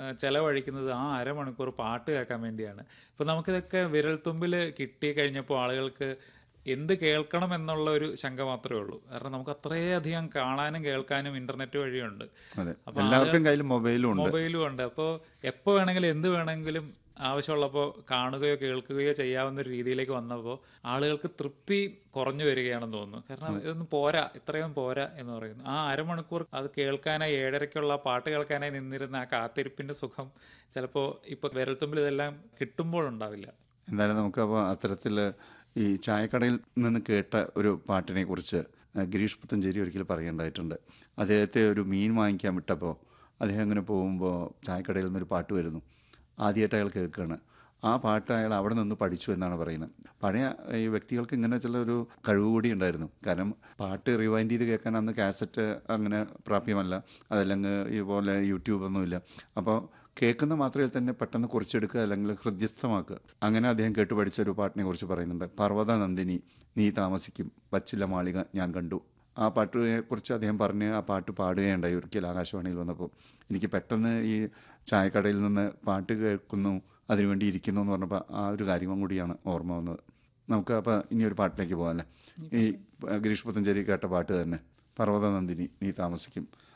ചെലവഴിക്കുന്നത് ആ അരമണിക്കൂർ പാട്ട് കേൾക്കാൻ വേണ്ടിയാണ് ഇപ്പം നമുക്കിതൊക്കെ വിരൽത്തുമ്പിൽ കിട്ടി കഴിഞ്ഞപ്പോൾ ആളുകൾക്ക് എന്ത് കേൾക്കണം എന്നുള്ള ഒരു ശങ്ക മാത്രമേ ഉള്ളൂ കാരണം നമുക്ക് അത്രയധികം കാണാനും കേൾക്കാനും ഇന്റർനെറ്റ് വഴിയുണ്ട് അതെ അപ്പൊ എല്ലാവർക്കും കയ്യിൽ മൊബൈലും ഉണ്ട് മൊബൈലും ഉണ്ട് അപ്പോൾ എപ്പോൾ വേണമെങ്കിലും എന്ത് വേണമെങ്കിലും ആവശ്യമുള്ളപ്പോൾ കാണുകയോ കേൾക്കുകയോ ചെയ്യാവുന്ന ഒരു രീതിയിലേക്ക് വന്നപ്പോൾ ആളുകൾക്ക് തൃപ്തി കുറഞ്ഞു വരികയാണെന്ന് തോന്നുന്നു കാരണം ഇതൊന്നും പോരാ ഇത്രയും പോരാ എന്ന് പറയുന്നു ആ അരമണിക്കൂർ അത് കേൾക്കാനായി ഏഴരയ്ക്കുള്ള ആ പാട്ട് കേൾക്കാനായി നിന്നിരുന്ന ആ കാത്തിരിപ്പിന്റെ സുഖം ചിലപ്പോൾ ഇപ്പൊ വിരൽത്തുമ്പിൽ ഇതെല്ലാം കിട്ടുമ്പോഴുണ്ടാവില്ല എന്തായാലും നമുക്ക് അപ്പോൾ അത്തരത്തിൽ ഈ ചായക്കടയിൽ നിന്ന് കേട്ട ഒരു പാട്ടിനെ കുറിച്ച് ഗിരീഷ് പുത്തഞ്ചേരി ഒരിക്കൽ പറയുണ്ടായിട്ടുണ്ട് അദ്ദേഹത്തെ ഒരു മീൻ വാങ്ങിക്കാൻ വിട്ടപ്പോൾ അദ്ദേഹം ഇങ്ങനെ പോകുമ്പോൾ ചായക്കടയിൽ നിന്നൊരു പാട്ട് വരുന്നു ആദ്യമായിട്ട് അയാൾ കേൾക്കുകയാണ് ആ പാട്ട് അയാൾ അവിടെ നിന്ന് പഠിച്ചു എന്നാണ് പറയുന്നത് പഴയ ഈ വ്യക്തികൾക്ക് ഇങ്ങനെ ചില ഒരു കഴിവ് കൂടി ഉണ്ടായിരുന്നു കാരണം പാട്ട് റിവൈൻഡ് ചെയ്ത് കേൾക്കാൻ അന്ന് കാസറ്റ് അങ്ങനെ പ്രാപ്യമല്ല അതല്ലെങ്കിൽ ഇതുപോലെ യൂട്യൂബൊന്നുമില്ല അപ്പോൾ കേൾക്കുന്ന മാത്രയിൽ തന്നെ പെട്ടെന്ന് കുറിച്ചെടുക്കുക അല്ലെങ്കിൽ ഹൃദ്യസ്ഥമാക്കുക അങ്ങനെ അദ്ദേഹം കേട്ടു പഠിച്ച ഒരു പാട്ടിനെ കുറിച്ച് പറയുന്നുണ്ട് പർവ്വത നന്ദിനി നീ താമസിക്കും പച്ചില മാളിക ഞാൻ കണ്ടു ആ പാട്ടിനെ കുറിച്ച് അദ്ദേഹം പറഞ്ഞ് ആ പാട്ട് പാടുകയുണ്ടായി ഒരിക്കൽ ആകാശവാണിയിൽ വന്നപ്പോൾ എനിക്ക് പെട്ടെന്ന് ഈ ചായക്കടയിൽ നിന്ന് പാട്ട് കേൾക്കുന്നു അതിനുവേണ്ടി ഇരിക്കുന്നു എന്ന് പറഞ്ഞപ്പോൾ ആ ഒരു കാര്യം കൂടിയാണ് ഓർമ്മ വന്നത് നമുക്ക് അപ്പോൾ ഇനി ഒരു പാട്ടിലേക്ക് പോകാമല്ലേ ഈ ഗിരീഷ് പുത്തഞ്ചേരി കേട്ട പാട്ട് തന്നെ പർവ്വത നന്ദിനി നീ താമസിക്കും